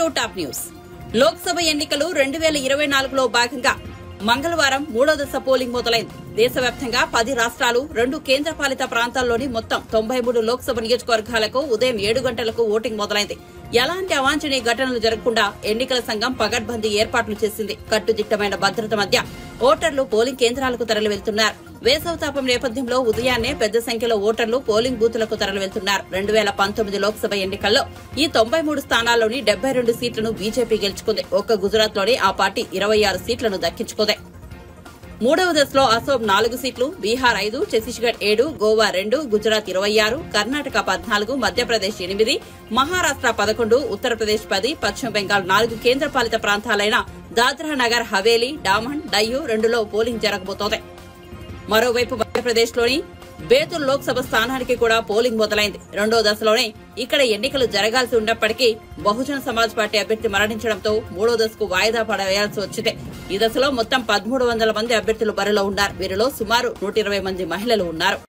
Top news Lok Sabha ఎన్నికలు రెండు వేల ఇరవై నాలుగులో భాగంగా మంగళవారం మూడో దశ పోలింగ్ మొదలైంది దేశవ్యాప్తంగా పది రాష్ట్రాలు రెండు కేంద్రపాలిత ప్రాంతాల్లోని మొత్తం తొంభై మూడు లోక్సభ నియోజకవర్గాలకు ఉదయం ఏడు గంటలకు ఓటింగ్ మొదలైంది ఎలాంటి అవాంఛనీయ ఘటనలు జరగకుండా ఎన్నికల సంఘం పగడ్బందీ ఏర్పాట్లు చేసింది కట్టుదిట్టమైన భద్రత మధ్య ఓటర్లు పోలింగ్ కేంద్రాలకు తరలి వెళ్తున్నారు వేసవతాపం నేపథ్యంలో ఉదయాన్నే పెద్ద సంఖ్యలో ఓటర్లు పోలింగ్ బూతులకు తరలి వెళ్తున్నారు రెండు వేల పంతొమ్మిది లోక్సభ ఎన్నికల్లో ఈ తొంభై మూడు స్థానాల్లోని డెబ్బై రెండు సీట్లను బీజేపీ గెలుచుకుంది ఒక్క గుజరాత్లోనే ఆ పార్టీ ఇరవై ఆరు సీట్లను దక్కించుకుంది మూడవ దశలో అసోం నాలుగు సీట్లు బీహార్ ఐదు ఛత్తీస్గఢ్ ఏడు గోవా రెండు గుజరాత్ ఇరవై ఆరు కర్ణాటక పద్నాలుగు మధ్యప్రదేశ్ ఎనిమిది మహారాష్ట్ర పదకొండు ఉత్తరప్రదేశ్ పది పశ్చిమ బెంగాల్ నాలుగు కేంద్రపాలిత ప్రాంతాలైన దాద్రా నగర్ హవేలీ డామన్ డయ్యూ రెండులో పోలింగ్ జరగబోతోంది మరోవైపు మధ్యప్రదేశ్లోని బేతుల్ లోక్సభ స్థానానికి కూడా పోలింగ్ మొదలైంది రెండో దశలోనే ఇక్కడ ఎన్నికలు జరగాల్సి ఉన్నప్పటికీ బహుజన సమాజ్ పార్టీ అభ్యర్థి మరణించడంతో మూడో దశకు వాయిదా పడవేయాల్సి వచ్చింది ఈ దశలో మొత్తం పదమూడు వందల మంది అభ్యర్థులు బరిలో ఉన్నారు వీరిలో సుమారు నూట ఇరవై మంది మహిళలు ఉన్నారు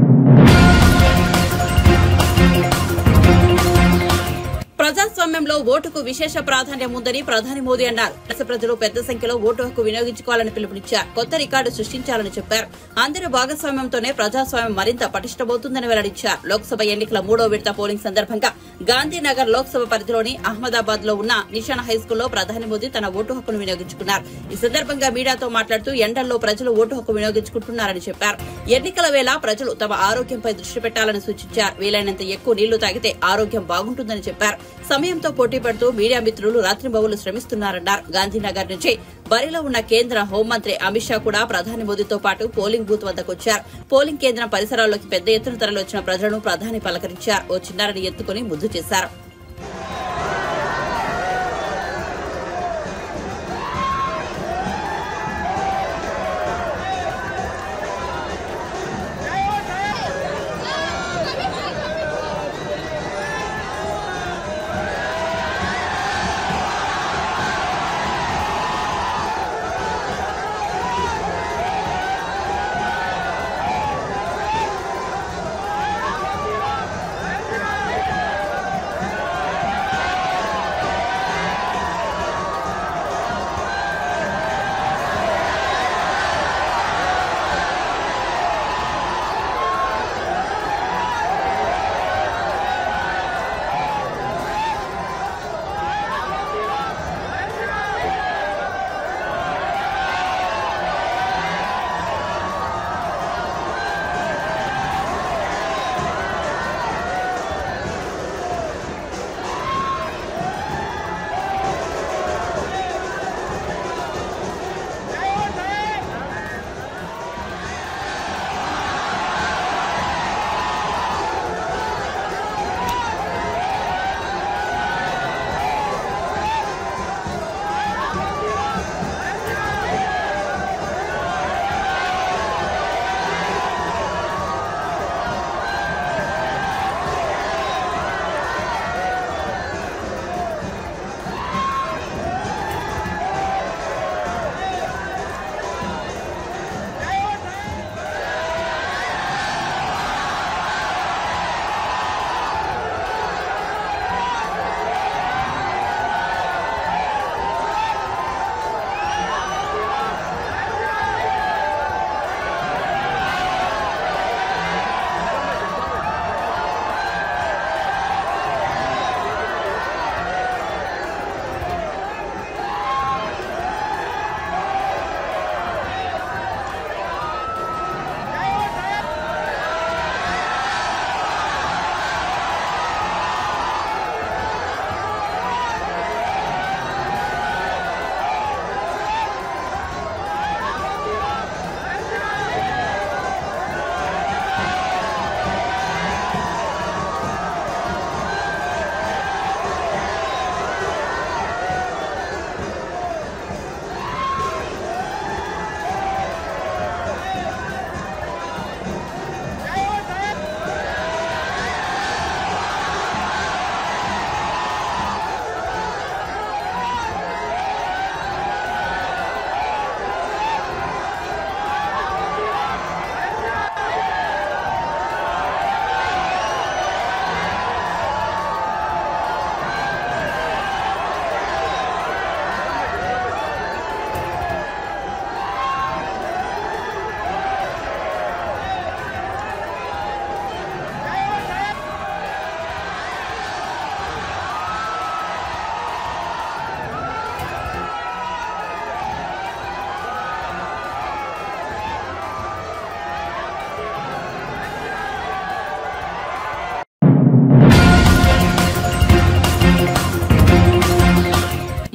ప్రజాస్వామ్యంలో ఓటుకు విశేష ప్రాధాన్యం ఉందని ప్రధాని మోదీ అన్నారు దేశ ప్రజలు పెద్ద సంఖ్యలో ఓటు హక్కు వినియోగించుకోవాలని పిలుపునిచ్చారు కొత్త రికార్డు సృష్టించాలని చెప్పారు అందరి భాగస్వామ్యంతోనే ప్రజాస్వామ్యం మరింత పటిష్టమవుతుందని వెల్లడించారు లోక్సభ ఎన్నికల మూడో విడత పోలింగ్ సందర్భంగా గాంధీనగర్ లోక్సభ పరిధిలోని అహ్మదాబాద్ లో ఉన్న నిషాన్ హైస్కూల్లో ప్రధాని మోదీ తన ఓటు హక్కును వినియోగించుకున్నారు ఈ సందర్భంగా మీడియాతో మాట్లాడుతూ ఎండల్లో ప్రజలు ఓటు హక్కు వినియోగించుకుంటున్నారని చెప్పారు ఎన్నికల వేళ ప్రజలు తమ ఆరోగ్యంపై దృష్టి పెట్టాలని సూచించారు వీలైనంత ఎక్కువ నీళ్లు తాగితే ఆరోగ్యం బాగుంటుందని చెప్పారు సమయంతో పోటీ పడుతూ మీడియా మిత్రులు రాత్రింబవులు శ్రమిస్తున్నారన్నారు గాంధీనగర్ నుంచి బరిలో ఉన్న కేంద్ర హోంమంత్రి అమిత్ షా కూడా ప్రధాని మోదీతో పాటు పోలింగ్ బూత్ వద్దకు వచ్చారు పోలింగ్ కేంద్రం పరిసరాల్లోకి పెద్ద ఎత్తున తరలివచ్చిన ప్రజలను ప్రధాని పలకరించారు ఓ చిన్నారిని ఎత్తుకుని ముద్దు చేశారు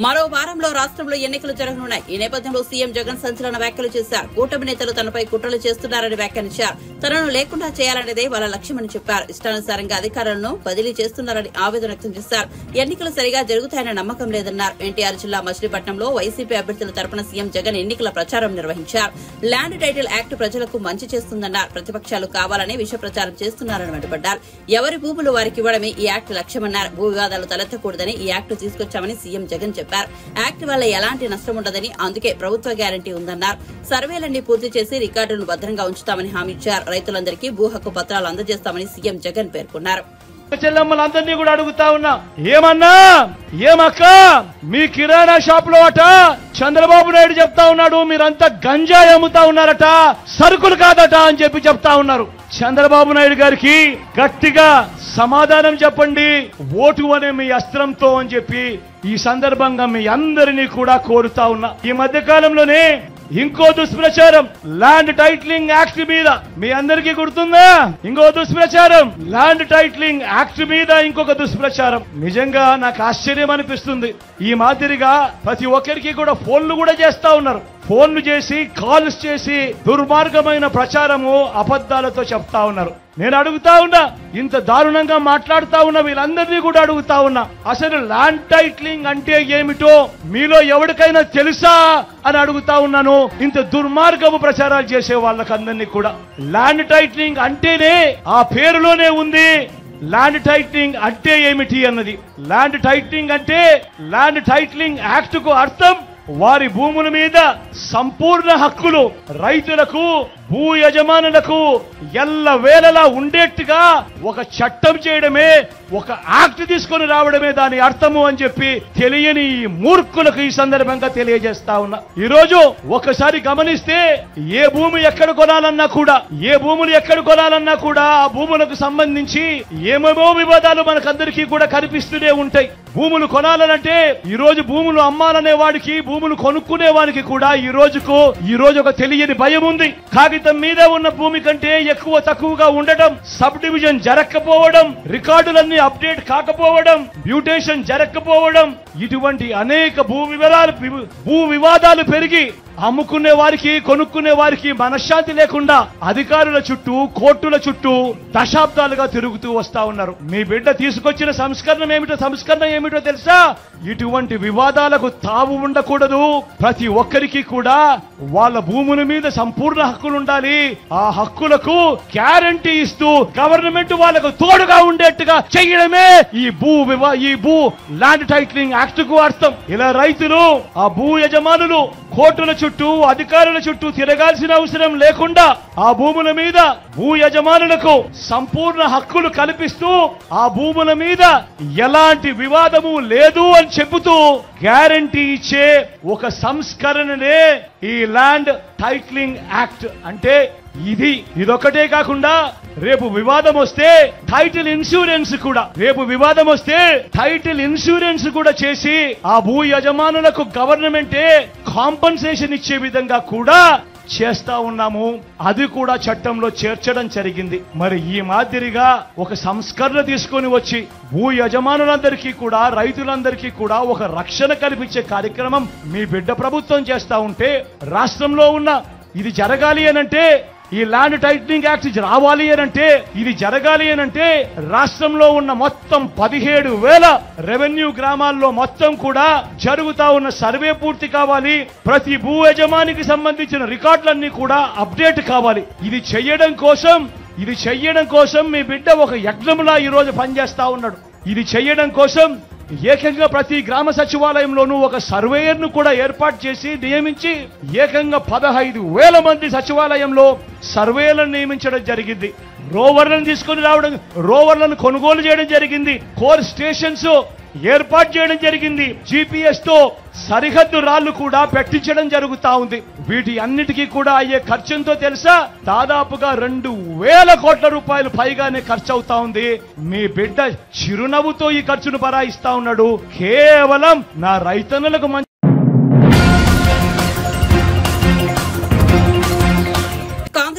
మరో వారంలో రాష్ట్రంలో ఎన్నికలు జరగనున్నాయి ఈ నేపథ్యంలో సీఎం జగన్ సంచలన వ్యాఖ్యలు చేశారు కూటమి నేతలు తనపై కుట్రలు చేస్తున్నారని వ్యాఖ్యానించారు తనను లేకుండా చేయాలనేదే వాళ్ళ లక్ష్యమని చెప్పారు ఇష్టానుసారంగా అధికారులను బదిలీ చేస్తున్నారని ఆవేదన వ్యక్తం చేశారు ఎన్నికలు సరిగా జరుగుతాయన్న నమ్మకం లేదన్నారు ఎన్టీఆర్ జిల్లా మచిలీపట్నంలో వైసీపీ అభ్యర్థుల తరపున సీఎం జగన్ ఎన్నికల ప్రచారం నిర్వహించారు ల్యాండ్ టైటిల్ యాక్ట్ ప్రజలకు మంచి చేస్తుందన్నారు ప్రతిపక్షాలు కావాలని విష ప్రచారం చేస్తున్నారని మండిపడ్డారు ఎవరి భూములు వారికి ఇవ్వడమే ఈ యాక్ట్ లక్ష్యమన్నారు భూ వివాదాలు తలెత్తకూడదని ఈ యాక్ట్ తీసుకొచ్చామని సీఎం జగన్ చెప్పారు యాక్ట్ వల్ల ఎలాంటి నష్టం ఉండదని అందుకే ప్రభుత్వ గ్యారంటీ ఉందన్నారు సర్వేలన్నీ పూర్తి చేసి రికార్డులను భద్రంగా ఉంచుతామని హామీ ఇచ్చారు రైతులందరికీ భూ హక్కు పత్రాలు అందజేస్తామని సీఎం జగన్ పేర్కొన్నారు చెల్లెమ్మలందరినీ కూడా అడుగుతా ఉన్నా ఏమన్నా ఏమక్క మీ కిరాణా షాప్ లో అట చంద్రబాబు నాయుడు చెప్తా ఉన్నాడు మీరంతా గంజాయి అమ్ముతా ఉన్నారట సరుకులు కాదట అని చెప్పి చెప్తా ఉన్నారు చంద్రబాబు నాయుడు గారికి గట్టిగా సమాధానం చెప్పండి ఓటు అనే మీ అస్త్రంతో అని చెప్పి ఈ సందర్భంగా మీ అందరినీ కూడా కోరుతా ఉన్నా ఈ మధ్య కాలంలోనే ఇంకో దుష్ప్రచారం ల్యాండ్ టైటిలింగ్ యాక్ట్ మీద మీ అందరికీ గుర్తుందా ఇంకో దుష్ప్రచారం ల్యాండ్ టైటిలింగ్ యాక్ట్ మీద ఇంకొక దుష్ప్రచారం నిజంగా నాకు ఆశ్చర్యం అనిపిస్తుంది ఈ మాదిరిగా ప్రతి ఒక్కరికి కూడా ఫోన్లు కూడా చేస్తా ఉన్నారు ఫోన్లు చేసి కాల్స్ చేసి దుర్మార్గమైన ప్రచారము అబద్ధాలతో చెప్తా ఉన్నారు నేను అడుగుతా ఉన్నా ఇంత దారుణంగా మాట్లాడుతా ఉన్న వీళ్ళందరినీ కూడా అడుగుతా ఉన్నా అసలు ల్యాండ్ టైటిలింగ్ అంటే ఏమిటో మీలో ఎవరికైనా తెలుసా అని అడుగుతా ఉన్నాను ఇంత దుర్మార్గపు ప్రచారాలు చేసే వాళ్ళకందరినీ కూడా ల్యాండ్ టైటిలింగ్ అంటేనే ఆ పేరులోనే ఉంది ల్యాండ్ టైటిలింగ్ అంటే ఏమిటి అన్నది ల్యాండ్ టైటిలింగ్ అంటే ల్యాండ్ టైటిలింగ్ యాక్ట్ కు అర్థం వారి భూముల మీద సంపూర్ణ హక్కులు రైతులకు భూ యజమానులకు ఎల్ల వేళలా ఉండేట్టుగా ఒక చట్టం చేయడమే ఒక యాక్ట్ తీసుకొని రావడమే దాని అర్థము అని చెప్పి తెలియని ఈ మూర్ఖులకు ఈ సందర్భంగా తెలియజేస్తా ఉన్నా ఈ రోజు ఒకసారి గమనిస్తే ఏ భూమి ఎక్కడ కొనాలన్నా కూడా ఏ భూములు ఎక్కడ కొనాలన్నా కూడా ఆ భూములకు సంబంధించి ఏమేమో వివాదాలు మనకందరికీ కూడా కనిపిస్తూనే ఉంటాయి భూములు కొనాలనంటే ఈ రోజు భూములు అమ్మాలనే వాడికి భూములు కొనుక్కునే వాడికి కూడా ఈ రోజుకు ఈ రోజు ఒక తెలియని భయం ఉంది కాగితం మీద ఉన్న భూమి కంటే ఎక్కువ తక్కువగా ఉండటం సబ్ డివిజన్ జరగకపోవడం రికార్డులన్నీ అప్డేట్ కాకపోవడం మ్యూటేషన్ జరగకపోవడం ఇటువంటి అనేక భూ వివరాలు భూ వివాదాలు పెరిగి అమ్ముకునే వారికి కొనుక్కునే వారికి మనశ్శాంతి లేకుండా అధికారుల చుట్టూ కోర్టుల చుట్టూ దశాబ్దాలుగా తిరుగుతూ వస్తా ఉన్నారు మీ బిడ్డ తీసుకొచ్చిన సంస్కరణ ఏమిటో సంస్కరణ ఏమిటో తెలుసా ఇటువంటి వివాదాలకు తావు ఉండకూడదు ప్రతి ఒక్కరికి కూడా వాళ్ళ భూముల మీద సంపూర్ణ హక్కులు ఉండాలి ఆ హక్కులకు గ్యారంటీ ఇస్తూ గవర్నమెంట్ వాళ్ళకు తోడుగా ఉండేట్టుగా చేయడమే ఈ భూ వివా ఈ భూ ల్యాండ్ టైటిలింగ్ యాక్ట్ కు అర్థం ఇలా రైతులు ఆ భూ యజమానులు కోర్టుల చుట్టూ అధికారుల చుట్టూ తిరగాల్సిన అవసరం లేకుండా ఆ భూముల మీద భూ యజమానులకు సంపూర్ణ హక్కులు కల్పిస్తూ ఆ భూముల మీద ఎలాంటి వివాదము లేదు అని చెబుతూ గ్యారంటీ ఇచ్చే ఒక సంస్కరణనే ఈ ల్యాండ్ టైటిలింగ్ యాక్ట్ అంటే ఇది ఇదొక్కటే కాకుండా రేపు వివాదం వస్తే టైటిల్ ఇన్సూరెన్స్ కూడా రేపు వివాదం వస్తే టైటిల్ ఇన్సూరెన్స్ కూడా చేసి ఆ భూ యజమానులకు గవర్నమెంటే కాంపన్సేషన్ ఇచ్చే విధంగా కూడా చేస్తా ఉన్నాము అది కూడా చట్టంలో చేర్చడం జరిగింది మరి ఈ మాదిరిగా ఒక సంస్కరణ తీసుకొని వచ్చి భూ యజమానులందరికీ కూడా రైతులందరికీ కూడా ఒక రక్షణ కల్పించే కార్యక్రమం మీ బిడ్డ ప్రభుత్వం చేస్తా ఉంటే రాష్ట్రంలో ఉన్న ఇది జరగాలి అనంటే ఈ ల్యాండ్ టైటిలింగ్ యాక్ట్ రావాలి అనంటే ఇది జరగాలి అనంటే రాష్ట్రంలో ఉన్న మొత్తం పదిహేడు వేల రెవెన్యూ గ్రామాల్లో మొత్తం కూడా జరుగుతా ఉన్న సర్వే పూర్తి కావాలి ప్రతి భూ యజమానికి సంబంధించిన రికార్డులన్నీ కూడా అప్డేట్ కావాలి ఇది చెయ్యడం కోసం ఇది చెయ్యడం కోసం మీ బిడ్డ ఒక యజ్ఞంలా ఈ రోజు పనిచేస్తా ఉన్నాడు ఇది చెయ్యడం కోసం ఏకంగా ప్రతి గ్రామ సచివాలయంలోనూ ఒక సర్వేయర్ను కూడా ఏర్పాటు చేసి నియమించి ఏకంగా పదహైదు వేల మంది సచివాలయంలో సర్వేలను నియమించడం జరిగింది రోవర్లను తీసుకొని రావడం రోవర్లను కొనుగోలు చేయడం జరిగింది కోర్ స్టేషన్స్ ఏర్పాటు చేయడం జరిగింది జీపీఎస్ తో సరిహద్దు రాళ్లు కూడా పెట్టించడం జరుగుతా ఉంది వీటి అన్నిటికీ కూడా అయ్యే ఖర్చంతో తెలుసా దాదాపుగా రెండు వేల కోట్ల రూపాయలు పైగానే ఖర్చు అవుతా ఉంది మీ బిడ్డ చిరునవ్వుతో ఈ ఖర్చును భరాయిస్తా ఉన్నాడు కేవలం నా రైతన్నులకు మంచి కాంగ్రెస్ పార్టీ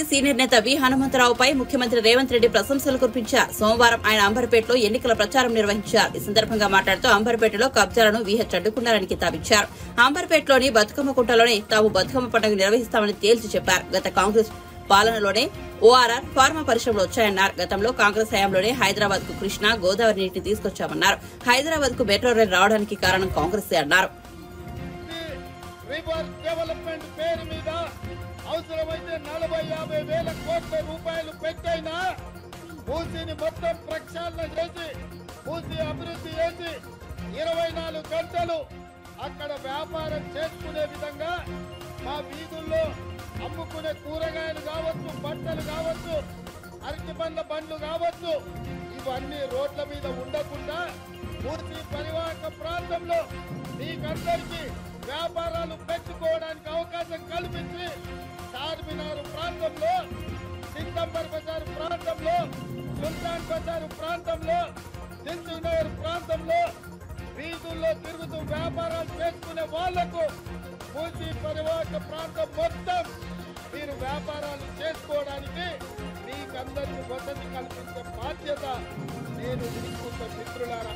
సీనియర్ నేత వి హనుమంతరావుపై ముఖ్యమంత్రి రేవంత్ రెడ్డి ప్రశంసలు కురిపించారు సోమవారం ఆయన అంబర్పేటలో ఎన్నికల ప్రచారం నిర్వహించారు ఈ సందర్భంగా మాట్లాడుతూ అంబర్పేటలో కబ్జాలను వీహెచ్ అడ్డుకున్నారని కితాబిచ్చారు అంబర్పేటలోని బతుకమ్మ కుంటలోనే తాము బతుకమ్మ పండుగ నిర్వహిస్తామని తేల్చి చెప్పారు గత కాంగ్రెస్ పాలనలోనే ఓఆర్ఆర్ ఫార్మా పరిశ్రమలు వచ్చాయన్నారు గతంలో కాంగ్రెస్ హయాంలోనే హైదరాబాద్ కు కృష్ణా గోదావరి నీటిని తీసుకొచ్చామన్నారు హైదరాబాద్ కు మెట్రో రైలు రావడానికి కారణం కాంగ్రెస్ అన్నారు రివర్ డెవలప్మెంట్ పేరు మీద అవసరమైతే నలభై యాభై వేల కోట్ల రూపాయలు పెట్టైనా మూసీని మొత్తం ప్రక్షాళన చేసి మూసీ అభివృద్ధి చేసి ఇరవై నాలుగు గంటలు అక్కడ వ్యాపారం చేసుకునే విధంగా మా వీధుల్లో అమ్ముకునే కూరగాయలు కావచ్చు బట్టలు కావచ్చు అరటి పండ్ల బండ్లు కావచ్చు ఇవన్నీ రోడ్ల మీద ఉండకుండా మూర్తి పరివాహక ప్రాంతంలో మీకందరికీ వ్యాపారాలు పెట్టుకోవడానికి అవకాశం కల్పించి చార్మినార్ ప్రాంతంలో సితంబర్ బజార్ ప్రాంతంలో సుల్తాన్ బజార్ ప్రాంతంలో దిల్సునగర్ ప్రాంతంలో వీధుల్లో తిరుగుతూ వ్యాపారాలు చేసుకునే వాళ్లకు మూసి పరివాహక ప్రాంతం మొత్తం మీరు వ్యాపారాలు చేసుకోవడానికి మీకందరికీ వసతి కల్పించే బాధ్యత నేను తీసుకుంటా మిత్రులారా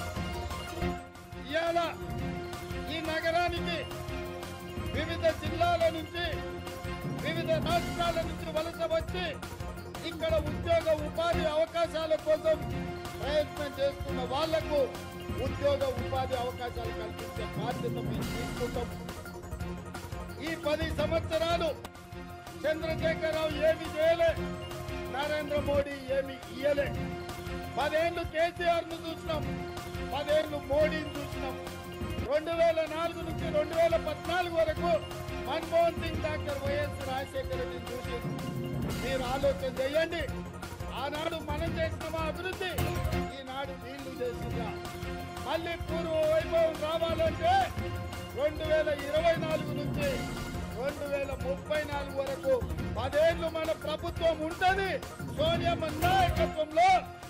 ఇవాళ ఈ నగరానికి వివిధ జిల్లాల నుంచి వివిధ రాష్ట్రాల నుంచి వలస వచ్చి ఇక్కడ ఉద్యోగ ఉపాధి అవకాశాల కోసం ప్రయత్నం చేస్తున్న వాళ్లకు ఉద్యోగ ఉపాధి అవకాశాలు కల్పించే బాధ్యత మేము తీసుకుంటాం ఈ పది సంవత్సరాలు చంద్రశేఖరరావు ఏమి చేయలే నరేంద్ర మోడీ ఏమి ఇయ్యలే పదేళ్లు కేసీఆర్ ను చూసినాం పదేళ్లు మోడీని చూసినాం రెండు వేల నాలుగు నుంచి రెండు వేల పద్నాలుగు వరకు మన్మోహన్ సింగ్ డాక్టర్ వైఎస్ రాజశేఖర రెడ్డిని చూసి మీరు ఆలోచన చేయండి ఆనాడు మనం చేసిన మా అభివృద్ధి ఈనాడు వీళ్ళు చేసిందా మళ్ళీ పూర్వ వైభవం రావాలంటే రెండు వేల ఇరవై నాలుగు నుంచి రెండు వేల ముప్పై నాలుగు వరకు పదేళ్లు మన ప్రభుత్వం ఉంటది సోనియమ్మ నాయకత్వంలో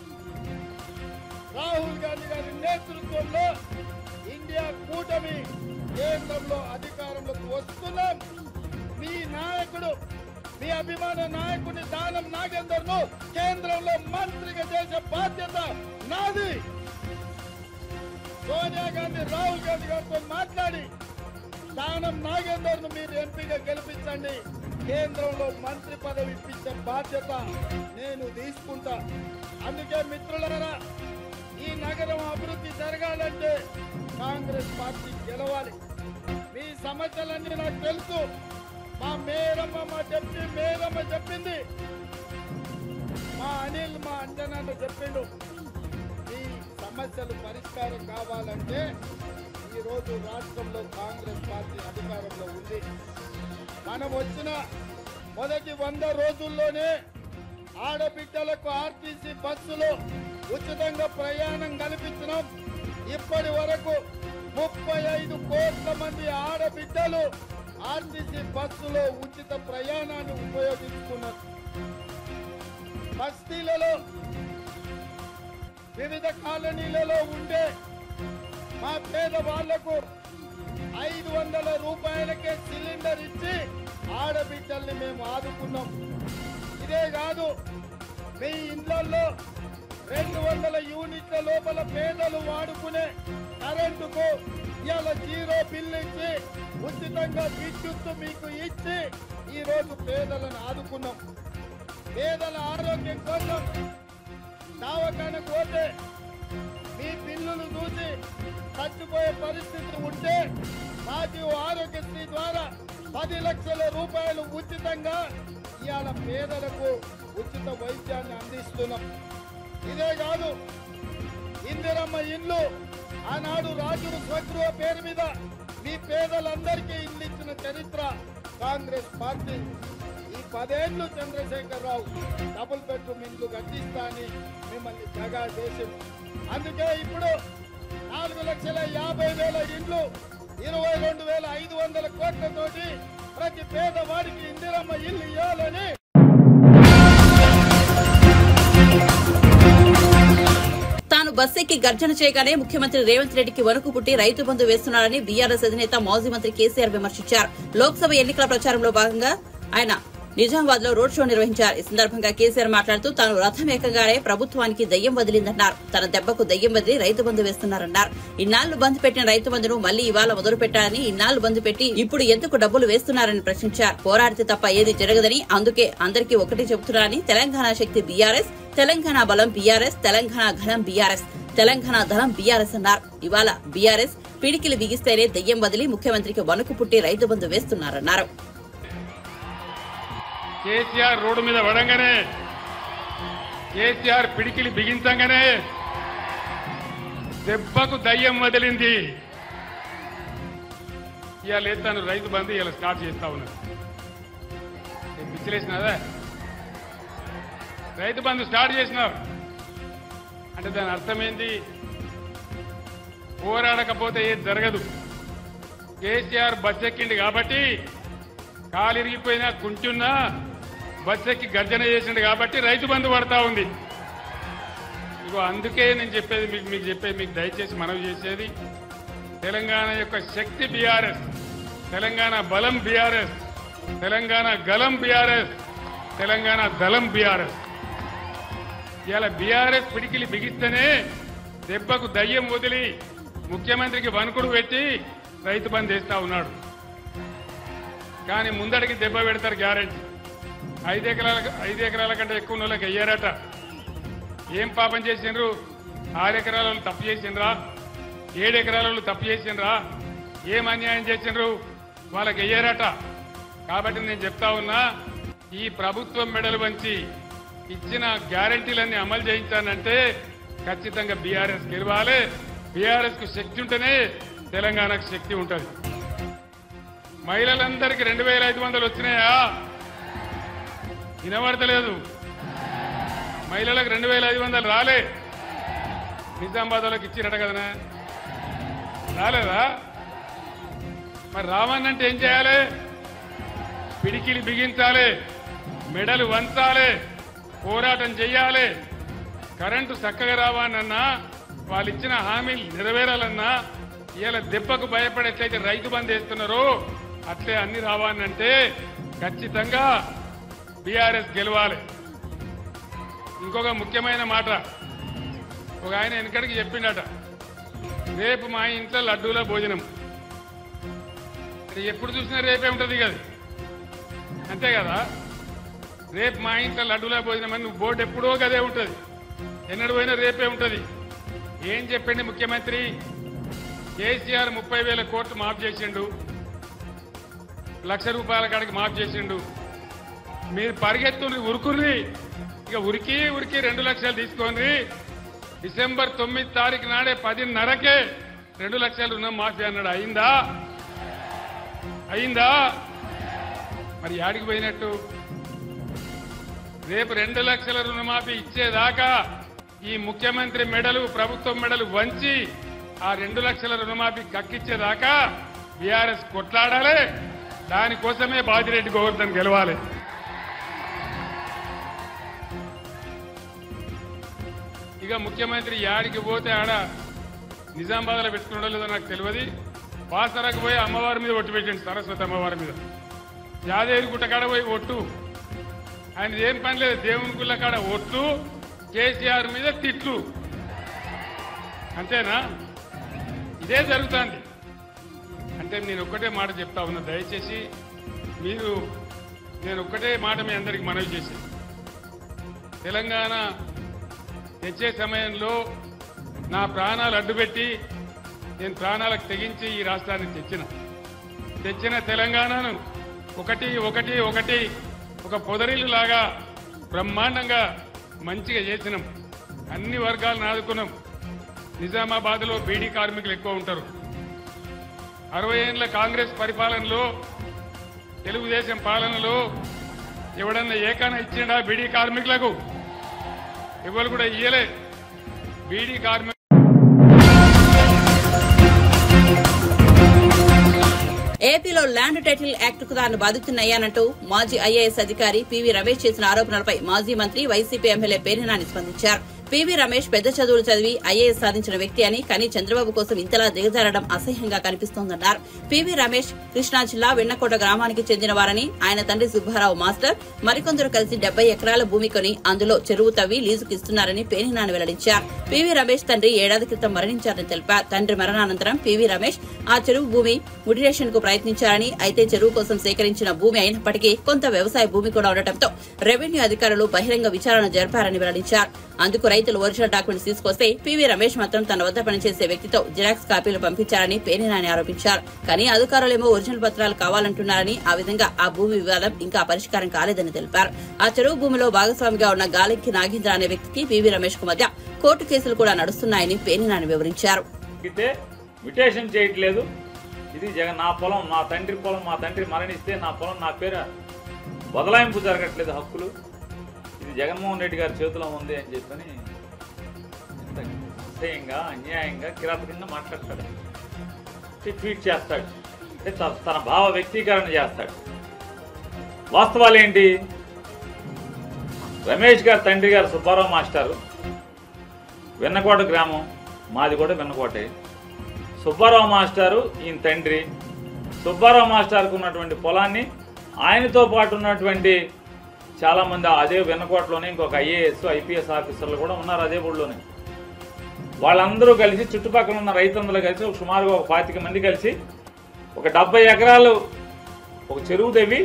రాహుల్ గాంధీ గారి నేతృత్వంలో ఇండియా కూటమి కేంద్రంలో అధికారంలోకి వస్తున్నాం మీ నాయకుడు మీ అభిమాన నాయకుడి దానం నాగేందర్ ను కేంద్రంలో మంత్రిగా చేసే బాధ్యత నాది సోనియా గాంధీ రాహుల్ గాంధీ గారితో మాట్లాడి దానం నాగేందర్ ను మీరు ఎంపీగా గెలిపించండి కేంద్రంలో మంత్రి పదవి ఇప్పించే బాధ్యత నేను తీసుకుంటా అందుకే మిత్రులారా ఈ నగరం అభివృద్ధి జరగాలంటే కాంగ్రెస్ పార్టీ గెలవాలి మీ సమస్యలన్నీ నాకు తెలుసు మా మేరమ్మ మా డిప్యూటీ మేరమ్మ చెప్పింది మా అనిల్ మా అంజనాన్న చెప్పిండు ఈ సమస్యలు పరిష్కారం కావాలంటే ఈ రోజు రాష్ట్రంలో కాంగ్రెస్ పార్టీ అధికారంలో ఉంది మనం వచ్చిన మొదటి వంద రోజుల్లోనే ఆడబిడ్డలకు ఆర్టీసీ బస్సులో ఉచితంగా ప్రయాణం కల్పించినాం ఇప్పటి వరకు ముప్పై ఐదు కోట్ల మంది ఆడబిడ్డలు ఆర్టీసీ బస్సులో ఉచిత ప్రయాణాన్ని ఉపయోగించుకున్నారు బస్తీలలో వివిధ కాలనీలలో ఉండే మా పేద వాళ్లకు ఐదు వందల రూపాయలకే సిలిండర్ ఇచ్చి ఆడబిడ్డల్ని మేము ఆదుకున్నాం ఇదే కాదు మీ ఇండ్లలో రెండు వందల యూనిట్ల లోపల పేదలు వాడుకునే కరెంటుకు ఇవాళ జీరో బిల్లు ఇచ్చి ఉచితంగా విద్యుత్తు మీకు ఇచ్చి ఈ రోజు పేదలను ఆదుకున్నాం పేదల ఆరోగ్యం కోసం దవాఖానకు పోతే మీ బిల్లులు చూసి చచ్చిపోయే పరిస్థితి ఉంటే రాజీవ్ ఆరోగ్యశ్రీ ద్వారా పది లక్షల రూపాయలు ఉచితంగా ఇవాళ పేదలకు ఉచిత వైద్యాన్ని అందిస్తున్నాం ఇదే కాదు ఇందిరమ్మ ఇల్లు ఆనాడు రాజు స్వగృహ పేరు మీద మీ పేదలందరికీ ఇల్లు ఇచ్చిన చరిత్ర కాంగ్రెస్ పార్టీ ఈ పదేళ్లు చంద్రశేఖరరావు డబుల్ బెడ్రూమ్ ఇండ్లు కట్టిస్తా అని మిమ్మల్ని జగా చేసి అందుకే ఇప్పుడు నాలుగు లక్షల యాభై వేల ఇండ్లు ఇరవై రెండు వేల ఐదు వందల కోట్లతోటి ప్రతి పేదవాడికి ఇందిరమ్మ ఇల్లు ఇవ్వాలని తాను బస్ ఎక్కి గర్జన చేయగానే ముఖ్యమంత్రి రేవంత్ రెడ్డికి వణుకు పుట్టి రైతు బంధు వేస్తున్నారని బీఆర్ఎస్ అధినేత మాజీ మంత్రి కేసీఆర్ విమర్శించారు లోక్సభ ఎన్నికల ప్రచారంలో భాగంగా ఆయన నిజామాబాద్ లో రోడ్ షో నిర్వహించారు ఈ సందర్భంగా కేసీఆర్ మాట్లాడుతూ తాను రథం ఏకంగానే ప్రభుత్వానికి దయ్యం వదిలిందన్నారు తన దెబ్బకు దయ్యం వదిలి రైతు బంధు వేస్తున్నారన్నారు ఇన్నాళ్లు బంద్ పెట్టిన రైతు బంధును మళ్లీ ఇవాళ మొదలు పెట్టారని ఇన్నాళ్లు బంద్ పెట్టి ఇప్పుడు ఎందుకు డబ్బులు వేస్తున్నారని ప్రశ్నించారు పోరాడితే తప్ప ఏది జరగదని అందుకే అందరికీ ఒకటి చెబుతున్నారని తెలంగాణ శక్తి బీఆర్ఎస్ తెలంగాణ బలం బీఆర్ఎస్ తెలంగాణ ఘనం బీఆర్ఎస్ తెలంగాణ ధనం బీఆర్ఎస్ అన్నారు ఇవాళ బీఆర్ఎస్ పిడికిలి బిగిస్తేనే దయ్యం వదిలి ముఖ్యమంత్రికి వణుకు పుట్టి రైతు బంధు వేస్తున్నారన్నారు కేసీఆర్ రోడ్డు మీద పడంగానే కేసీఆర్ పిడికిలి బిగించంగానే దెబ్బకు దయ్యం వదిలింది ఇవాళ ఎత్తాను రైతు బంధు ఇలా స్టార్ట్ చేస్తా ఉన్నాను పిచ్చిలేసినదా రైతు బంధు స్టార్ట్ చేసినారు అంటే దాని అర్థమైంది పోరాడకపోతే ఏది జరగదు కేసీఆర్ బస్సెక్కింది కాబట్టి కాలిరిగిపోయినా కుంటున్నా బస్సెక్కి గర్జన చేసిండు కాబట్టి రైతు బంధు పడతా ఉంది ఇగో అందుకే నేను చెప్పేది మీకు మీకు చెప్పేది మీకు దయచేసి మనవి చేసేది తెలంగాణ యొక్క శక్తి బీఆర్ఎస్ తెలంగాణ బలం బీఆర్ఎస్ తెలంగాణ గలం బీఆర్ఎస్ తెలంగాణ దళం బీఆర్ఎస్ ఇవాళ బీఆర్ఎస్ పిడికిలి బిగిస్తేనే దెబ్బకు దయ్యం వదిలి ముఖ్యమంత్రికి వణుకుడు పెట్టి రైతు బంద్ వేస్తా ఉన్నాడు కానీ ముందడికి దెబ్బ పెడతారు గ్యారెంటీ ఐదు ఎకరాల ఐదు ఎకరాల కంటే ఎక్కువ ఉన్న వాళ్ళకి వెయ్యారట ఏం పాపం చేసిండ్రు ఆరు ఎకరాల వాళ్ళు తప్పు చేసిండ్రా ఏడు ఎకరాల వాళ్ళు తప్పు చేసిండ్రా ఏం అన్యాయం చేసిండ్రు వాళ్ళకి వెయ్యారట కాబట్టి నేను చెప్తా ఉన్నా ఈ ప్రభుత్వం మెడలు వంచి ఇచ్చిన గ్యారంటీలన్నీ అమలు చేయించానంటే ఖచ్చితంగా బీఆర్ఎస్ గెలవాలి బీఆర్ఎస్ కు శక్తి ఉంటేనే తెలంగాణకు శక్తి ఉంటుంది మహిళలందరికీ రెండు వేల ఐదు వందలు వచ్చినాయా వినబడతలేదు మహిళలకు రెండు వేల ఐదు వందలు రాలే నిజామాబాద్ వాళ్ళకి ఇచ్చిరట కదనా రాలేదా మరి రావన్నంటే ఏం చేయాలి పిడికిలి బిగించాలి మెడలు వంచాలి పోరాటం చెయ్యాలి కరెంటు చక్కగా రావాలన్నా వాళ్ళు ఇచ్చిన హామీలు నెరవేరాలన్నా ఇవాళ దెబ్బకు భయపడి ఎట్లయితే రైతు బంద్ వేస్తున్నారో అట్లే అన్ని రావాలంటే ఖచ్చితంగా బీఆర్ఎస్ గెలవాలి ఇంకొక ముఖ్యమైన మాట ఒక ఆయన వెనకడికి చెప్పిండట రేపు మా ఇంట్లో లడ్డూల భోజనం అది ఎప్పుడు చూసినా రేపే ఉంటుంది కదా అంతే కదా రేపు మా ఇంట్లో లడ్డూల భోజనం అని నువ్వు బోర్డు ఎప్పుడో గదే ఉంటుంది ఎన్నడు పోయినా రేపే ఉంటుంది ఏం చెప్పండి ముఖ్యమంత్రి కేసీఆర్ ముప్పై వేల కోట్లు మాఫ్ చేసిండు లక్ష రూపాయల కాడికి మాఫ్ చేసిండు మీరు పరిగెత్తుండ్రి ఉరుకుర్రి ఇక ఉరికి ఉరికి రెండు లక్షలు తీసుకొని డిసెంబర్ తొమ్మిది తారీఖు నాడే పదిన్నరకే రెండు లక్షల రుణం మాఫీ అన్నాడు అయిందా అయిందా మరి యాడికి పోయినట్టు రేపు రెండు లక్షల రుణమాఫీ ఇచ్చేదాకా ఈ ముఖ్యమంత్రి మెడలు ప్రభుత్వం మెడలు వంచి ఆ రెండు లక్షల రుణమాఫీ కక్కిచ్చేదాకా బీఆర్ఎస్ కొట్లాడాలి దానికోసమే బాజిరెడ్డి గోవర్ధన్ గెలవాలి ఇక ముఖ్యమంత్రి యాడికి పోతే ఆడ నిజామాబాద్లో పెట్టుకున్నాడో లేదో నాకు తెలియదు బాసరకు పోయి అమ్మవారి మీద ఒట్టు పెట్టండి సరస్వతి అమ్మవారి మీద యాదేవి గుట్ట కాడ పోయి ఒట్టు ఆయన ఏం పని లేదు దేవుని గుళ్ళ కాడ ఒట్టు కేసీఆర్ మీద తిట్లు అంతేనా ఇదే జరుగుతుంది అంటే నేను ఒక్కటే మాట చెప్తా ఉన్నా దయచేసి మీరు నేను ఒక్కటే మాట మీ అందరికి మనవి చేసి తెలంగాణ తెచ్చే సమయంలో నా ప్రాణాలు అడ్డుపెట్టి నేను ప్రాణాలకు తెగించి ఈ రాష్ట్రాన్ని తెచ్చిన తెచ్చిన తెలంగాణను ఒకటి ఒకటి ఒకటి ఒక పొదరిల్లు లాగా బ్రహ్మాండంగా మంచిగా చేసినాం అన్ని వర్గాలను ఆదుకున్నాం నిజామాబాద్లో బీడీ కార్మికులు ఎక్కువ ఉంటారు అరవై ఏళ్ళ కాంగ్రెస్ పరిపాలనలో తెలుగుదేశం పాలనలో ఎవడన్నా ఏకాన ఇచ్చిండా బీడీ కార్మికులకు ఎవరు కూడా ఇయ్యలే బీడీ కార్మికులు ఏపీలో ల్యాండ్ టైటిల్ యాక్ట్ కు తాను బాధితున్నయ్యానంటూ మాజీ ఐఏఎస్ అధికారి పివి రమేష్ చేసిన ఆరోపణలపై మాజీ మంత్రి వైసీపీ ఎమ్మెల్యే పేర్నినాని స్పందించారు పివి రమేష్ పెద్ద చదువులు చదివి ఐఏఎస్ సాధించిన వ్యక్తి అని కానీ చంద్రబాబు కోసం ఇంతలా దిగజారడం అసహ్యంగా కనిపిస్తోందన్నారు పివి రమేష్ కృష్ణా జిల్లా వెన్నకోట గ్రామానికి చెందిన వారని ఆయన తండ్రి సుబ్బారావు మాస్టర్ మరికొందరు కలిసి డెబ్బై ఎకరాల భూమి కొని అందులో చెరువు తవ్వి లీజుకు ఇస్తున్నారని పేనినాని వెల్లడించారు పివి రమేష్ తండ్రి ఏడాది క్రితం మరణించారని తెలిపారు తండ్రి మరణానంతరం పివి రమేష్ ఆ చెరువు భూమి ముడిరేషన్ కు ప్రయత్నించారని అయితే చెరువు కోసం సేకరించిన భూమి అయినప్పటికీ కొంత వ్యవసాయ భూమి కూడా ఉండటంతో రెవెన్యూ అధికారులు బహిరంగ విచారణ జరిపారని వెల్లడించారు అందుకు రైతులు ఒరిజినల్ డాక్యుమెంట్స్ తీసుకొస్తే పివి రమేష్ మాత్రం తన వద్ద పనిచేసే వ్యక్తితో జిరాక్స్ కాపీలు పంపించారని పేనినాని ఆరోపించారు కానీ అధికారులేమో ఒరిజినల్ పత్రాలు కావాలంటున్నారని ఆ విధంగా ఆ భూమి వివాదం ఇంకా పరిష్కారం కాలేదని తెలిపారు ఆ చెరువు భూమిలో భాగస్వామిగా ఉన్న గాలింకి నాగేంద్ర అనే వ్యక్తికి పివి రమేష్ కు మధ్య కోర్టు కేసులు కూడా నడుస్తున్నాయని పేనినాని వివరించారు అయితే మ్యుటేషన్ చేయట్లేదు ఇది జగన్ నా పొలం నా తండ్రి పొలం మా తండ్రి మరణిస్తే నా పొలం నా పేరు బదలాయింపు జరగట్లేదు హక్కులు ఇది జగన్మోహన్ రెడ్డి గారి చేతిలో ఉంది అని చెప్పని ఇంత అసహ్యంగా అన్యాయంగా కిరాతకంగా మాట్లాడతాడు అంటే ట్వీట్ చేస్తాడు అంటే త- తన భావ వ్యక్తీకరణ చేస్తాడు వాస్తవాలు ఏంటి రమేష్ గారి తండ్రి గారు సుబ్బారావు మాస్టారు వెన్నకోట గ్రామం మాది కూడా వెన్నకోటే సుబ్బారావు మాస్టారు ఈయన తండ్రి సుబ్బారావు మాస్టార్కు ఉన్నటువంటి పొలాన్ని ఆయనతో పాటు ఉన్నటువంటి చాలామంది అదే వెన్నకోటలోనే ఇంకొక ఐఏఎస్ ఐపీఎస్ ఆఫీసర్లు కూడా ఉన్నారు అదే ఊళ్ళోనే వాళ్ళందరూ కలిసి చుట్టుపక్కల ఉన్న రైతులందరూ కలిసి ఒక సుమారుగా ఒక పాతిక మంది కలిసి ఒక డెబ్బై ఎకరాలు ఒక చెరువు తవ్వి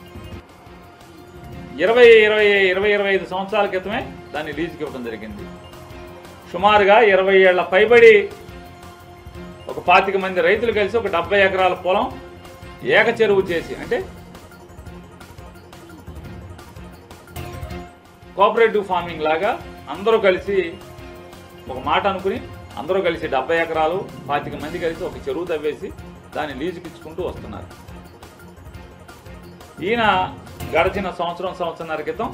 ఇరవై ఇరవై ఇరవై ఇరవై ఐదు సంవత్సరాల క్రితమే దాన్ని లీజుకి ఇవ్వడం జరిగింది సుమారుగా ఇరవై ఏళ్ల పైబడి ఒక పాతిక మంది రైతులు కలిసి ఒక డెబ్బై ఎకరాల పొలం ఏక చెరువు చేసి అంటే కోఆపరేటివ్ ఫార్మింగ్ లాగా అందరూ కలిసి ఒక మాట అనుకుని అందరూ కలిసి డెబ్బై ఎకరాలు పాతిక మంది కలిసి ఒక చెరువు తవ్వేసి దాన్ని లీజుకి ఇచ్చుకుంటూ వస్తున్నారు ఈయన గడిచిన సంవత్సరం సంవత్సరాల క్రితం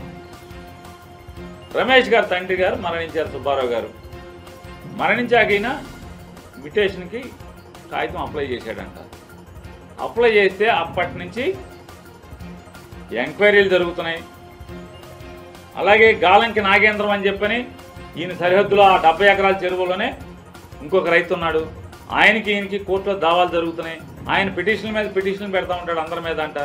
రమేష్ గారు తండ్రి గారు మరణించారు సుబ్బారావు గారు మరణించాక ఈయన ఇన్విటేషన్కి కాగితం అప్లై చేశాడంట అప్లై చేస్తే అప్పటి నుంచి ఎంక్వైరీలు జరుగుతున్నాయి అలాగే గాలంకి నాగేంద్రం అని చెప్పని ఈయన సరిహద్దులో ఆ డెబ్బై ఎకరాల చెరువులోనే ఇంకొక రైతు ఉన్నాడు ఆయనకి ఈయనకి కోర్టులో దావాలు జరుగుతున్నాయి ఆయన పిటిషన్ మీద పిటిషన్ పెడతా ఉంటాడు అందరి మీద అంట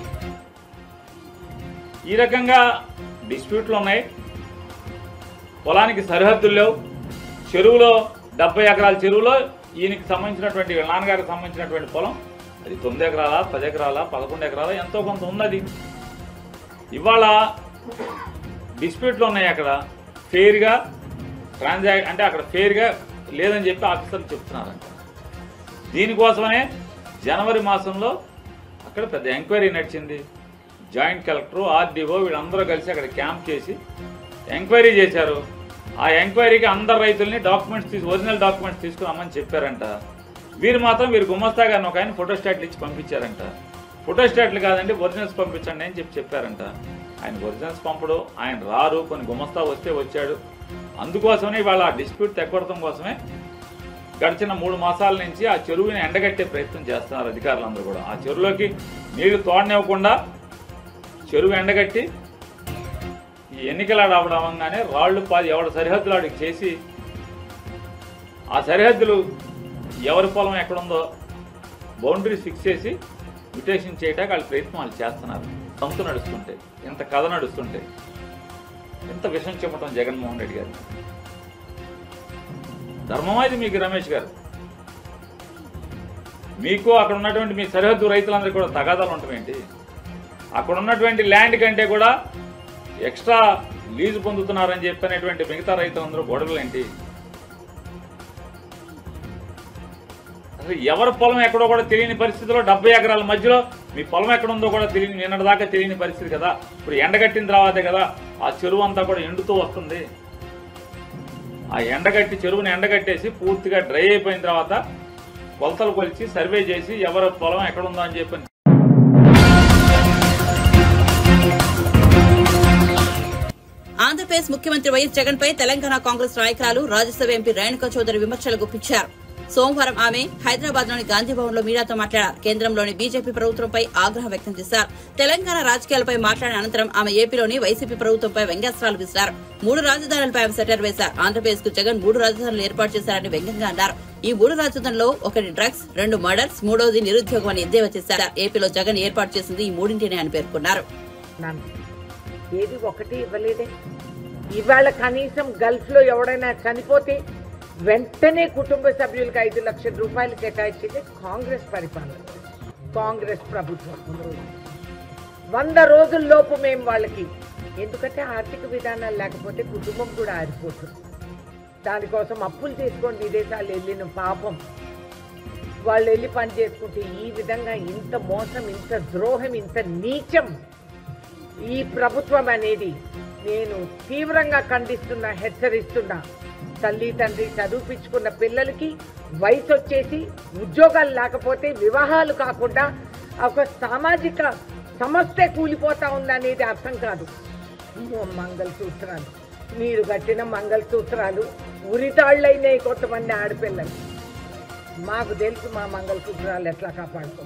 ఈ రకంగా డిస్ప్యూట్లు ఉన్నాయి పొలానికి సరిహద్దులు లేవు చెరువులో డెబ్బై ఎకరాల చెరువులో ఈయనకి సంబంధించినటువంటి వీళ్ళ నాన్నగారికి సంబంధించినటువంటి పొలం అది తొమ్మిది ఎకరాల పది ఎకరాల పదకొండు ఎకరాల ఎంతో కొంత ఉన్నది ఇవాళ డిస్ప్యూట్లు ఉన్నాయి అక్కడ ఫెయిర్గా ట్రాన్సాక్ అంటే అక్కడ ఫెయిర్గా లేదని చెప్పి ఆఫీసర్లు చెప్తున్నారంట దీనికోసమనే జనవరి మాసంలో అక్కడ పెద్ద ఎంక్వైరీ నడిచింది జాయింట్ కలెక్టర్ ఆర్డీఓ వీళ్ళందరూ కలిసి అక్కడ క్యాంప్ చేసి ఎంక్వైరీ చేశారు ఆ ఎంక్వైరీకి అందరు రైతుల్ని డాక్యుమెంట్స్ తీసి ఒరిజినల్ డాక్యుమెంట్స్ తీసుకురమ్మని చెప్పారంట వీరు మాత్రం వీరు గుమస్తా గారిని ఒక ఆయన ఫోటోస్టాట్లు ఇచ్చి పంపించారంట ఫోటోస్టాట్లు కాదండి ఒరిజినల్స్ పంపించండి అని చెప్పి చెప్పారంట ఆయన ఒరిజినల్స్ పంపడు ఆయన రారు కొన్ని గుమస్తా వస్తే వచ్చాడు అందుకోసమే ఇవాళ ఆ డిస్ప్యూట్ తెగ్గొడటం కోసమే గడిచిన మూడు మాసాల నుంచి ఆ చెరువుని ఎండగట్టే ప్రయత్నం చేస్తున్నారు అధికారులందరూ కూడా ఆ చెరువులోకి నీళ్లు తోడనివ్వకుండా చెరువు ఎండగట్టి ఈ ఎన్నికల అవ్వడంగానే రాళ్లు పాది ఎవరి సరిహద్దులు ఆడికి చేసి ఆ సరిహద్దులు ఎవరి పొలం ఎక్కడుందో బౌండరీస్ ఫిక్స్ చేసి మ్యుటేషన్ చేయడానికి వాళ్ళు ప్రయత్నం వాళ్ళు చేస్తున్నారు సంతు నడుస్తుంటే ఇంత కథ నడుస్తుంటే ఎంత విషం చెప్పటం జగన్మోహన్ రెడ్డి గారు ధర్మమా ఇది మీకు రమేష్ గారు మీకు అక్కడ ఉన్నటువంటి మీ సరిహద్దు రైతులందరికీ కూడా తగాదాలు ఉంటామేంటి అక్కడ ఉన్నటువంటి ల్యాండ్ కంటే కూడా ఎక్స్ట్రా లీజు పొందుతున్నారని చెప్పినటువంటి మిగతా రైతులందరూ గొడవలు ఏంటి అసలు ఎవరి పొలం ఎక్కడో కూడా తెలియని పరిస్థితిలో డెబ్బై ఎకరాల మధ్యలో మీ పొలం ఎక్కడ ఉందో కూడా తెలియని నిన్నటి దాకా తెలియని పరిస్థితి కదా ఇప్పుడు ఎండగట్టిన తర్వాతే కదా ఆ చెరువు అంతా కూడా ఎండుతూ వస్తుంది ఆ ఎండగట్టి చెరువుని ఎండగట్టేసి పూర్తిగా డ్రై అయిపోయిన తర్వాత కొలతలు కొలిచి సర్వే చేసి ఎవరి పొలం ఎక్కడ ఉందో అని చెప్పి ఆంధ్రప్రదేశ్ ముఖ్యమంత్రి వైఎస్ జగన్ పై తెలంగాణ కాంగ్రెస్ నాయకురాలు రాజ్యసభ ఎంపీ రేణుకా చౌదరి విమర్శలు గుప్పించారు సోమవారం ఆమె హైదరాబాద్ లోని గాంధీ భవన్ లో మీడియాతో మాట్లాడారు కేంద్రంలోని బీజేపీ ప్రభుత్వంపై ఆగ్రహం వ్యక్తం చేశారు తెలంగాణ రాజకీయాలపై మాట్లాడిన అనంతరం ఆమె ఏపీలోని వైసీపీ ప్రభుత్వంపై వ్యంగ్యాస్త్రాలు విసిరారు మూడు రాజధానులపై ఆమె సెటర్ వేశారు ఆంధ్రప్రదేశ్ కు జగన్ మూడు రాజధానులు ఏర్పాటు చేశారని వ్యంగ్యంగా అన్నారు ఈ మూడు రాజధానుల్లో ఒకటి డ్రగ్స్ రెండు మర్డర్స్ మూడోది నిరుద్యోగం అని ఎద్దేవా చేశారు ఏపీలో జగన్ ఏర్పాటు చేసింది ఈ మూడింటిని అని పేర్కొన్నారు నన్ను ఏది ఒకటి ఇవ్వలేదే ఇవాళ కనీసం గల్ఫ్ లో ఎవడైనా చనిపోతే వెంటనే కుటుంబ సభ్యులకు ఐదు లక్షల రూపాయలు కేటాయించింది కాంగ్రెస్ పరిపాలన కాంగ్రెస్ ప్రభుత్వం వంద రోజుల్లోపు మేము వాళ్ళకి ఎందుకంటే ఆర్థిక విధానాలు లేకపోతే కుటుంబం కూడా ఆరిపోతుంది దానికోసం అప్పులు తీసుకొని విదేశాలు వెళ్ళిన పాపం వాళ్ళు వెళ్ళి పని చేసుకుంటే ఈ విధంగా ఇంత మోసం ఇంత ద్రోహం ఇంత నీచం ఈ ప్రభుత్వం అనేది నేను తీవ్రంగా ఖండిస్తున్నా హెచ్చరిస్తున్నా తల్లి తండ్రి చదివిపించుకున్న పిల్లలకి వయసు వచ్చేసి ఉద్యోగాలు లేకపోతే వివాహాలు కాకుండా ఒక సామాజిక సమస్య కూలిపోతా ఉందనేది అర్థం కాదు మంగళసూత్రాలు మీరు కట్టిన మంగళసూత్రాలు ఉరితాళ్ళైనాయి కొంతమంది ఆడపిల్లలు మాకు తెలుసు మా మంగళసూత్రాలు ఎట్లా కాపాడుకోవాలి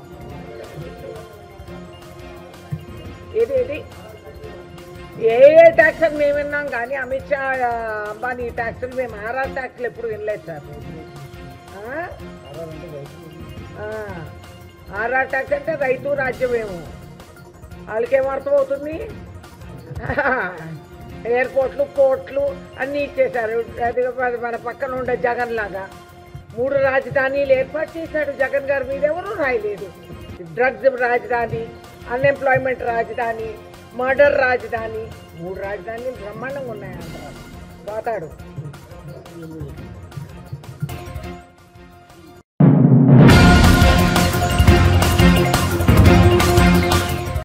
ఏదేది ఏ ఏ ట్యాక్స్ అని మేము విన్నాం కానీ అమిత్ షా ఆ, అంబానీ ట్యాక్స్లు మేము ఆర్ఆర్ ట్యాక్స్లు ఎప్పుడు వినలేదు సార్ ఆ? ఆ, ఆర్ఆర్ ట్యాక్స్ అంటే రైతు రాజ్యమేమో వాళ్ళకేం అర్థమవుతుంది ఎయిర్పోర్ట్లు పోర్ట్లు అన్నీ ఇచ్చేశారు అది అది మన పక్కన ఉండే జగన్ లాగా మూడు రాజధానీలు ఏర్పాటు చేశాడు జగన్ గారు మీద ఎవరూ రాయలేదు డ్రగ్స్ రాజధాని అన్ఎంప్లాయ్మెంట్ రాజధాని మర్డర్ రాజధాని మూడు రాజధానులు బ్రహ్మాండంగా ఉన్నాయి ఆంధ్రాలో పోతాడు